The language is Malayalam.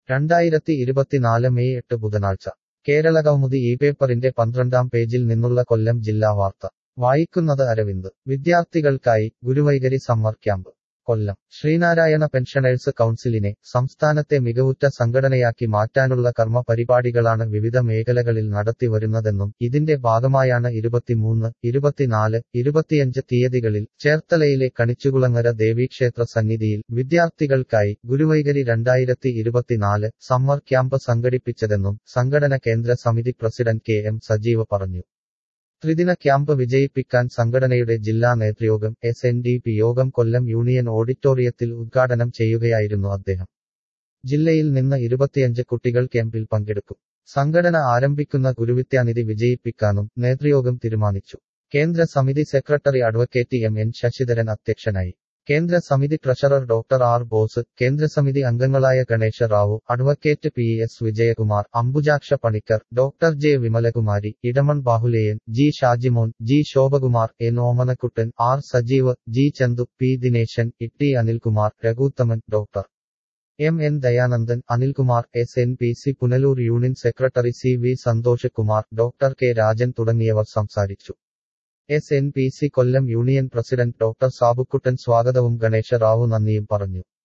രണ്ടായിരത്തി ഇരുപത്തിനാല് മെയ് എട്ട് ബുധനാഴ്ച കേരളകൗമുദി ഈ പേപ്പറിന്റെ പന്ത്രണ്ടാം പേജിൽ നിന്നുള്ള കൊല്ലം ജില്ലാ വാർത്ത വായിക്കുന്നത് അരവിന്ദ് വിദ്യാർത്ഥികൾക്കായി ഗുരുവൈകരി summer camp Kollam Sreenarayana pensioners കൗൺസിലിനെ സംസ്ഥാനത്തെ മികവുറ്റ സംഘടനയാക്കി മാറ്റാനുള്ള കർമ്മ പരിപാടികളാണ് വിവിധ മേഖലകളിൽ നടത്തിവരുന്നതെന്നും ഇതിന്റെ ഭാഗമായാണ് ഇരുപത്തിമൂന്ന് ഇരുപത്തിനാല് ഇരുപത്തിയഞ്ച് തീയതികളിൽ ചേർത്തലയിലെ കണിച്ചുകുളങ്ങര ദേവീക്ഷേത്ര സന്നിധിയിൽ വിദ്യാർത്ഥികൾക്കായി ഗുരുവൈകരി രണ്ടായിരത്തി ഇരുപത്തിനാല് സമ്മർ ക്യാമ്പ് സംഘടിപ്പിച്ചതെന്നും സംഘടന കേന്ദ്ര സമിതി പ്രസിഡന്റ് കെ എം സജീവ് പറഞ്ഞു ത്രിദിന ക്യാമ്പ് വിജയിപ്പിക്കാൻ സംഘടനയുടെ ജില്ലാ നേതൃയോഗം എസ് എൻ ഡി പി യോഗം കൊല്ലം യൂണിയൻ ഓഡിറ്റോറിയത്തിൽ ഉദ്ഘാടനം ചെയ്യുകയായിരുന്നു അദ്ദേഹം ജില്ലയിൽ നിന്ന് ഇരുപത്തിയഞ്ച് കുട്ടികൾ ക്യാമ്പിൽ പങ്കെടുക്കും സംഘടന ആരംഭിക്കുന്ന ഗുരുവിദ്യാനിധി വിജയിപ്പിക്കാനും നേതൃയോഗം തീരുമാനിച്ചു കേന്ദ്ര സമിതി secretary advocate M N Sasidharan അധ്യക്ഷനായി കേന്ദ്ര സമിതി ട്രഷറർ ഡോക്ടർ ആർ ബോസ് കേന്ദ്രസമിതി അംഗങ്ങളായ Ganesha Rao advocate P S Vijayakumar Ambujaksha Panicker doctor J Vimalakumari Edamon Bahuleyan G Shajimon G Shobhakumar N Omanakuttan R Sajeev G Chandu P Dineshan Itty Anilkumar Raghuthaman doctor M N Dayanandan Anilkumar S N P C Punalur union secretary C V Santhosh Kumar doctor K Rajan തുടങ്ങിയവർ സംസാരിച്ചു S N P C Kollam union president doctor Sabukuttan സ്വാഗതവും ഗണേശ റാവു നന്ദിയും പറഞ്ഞു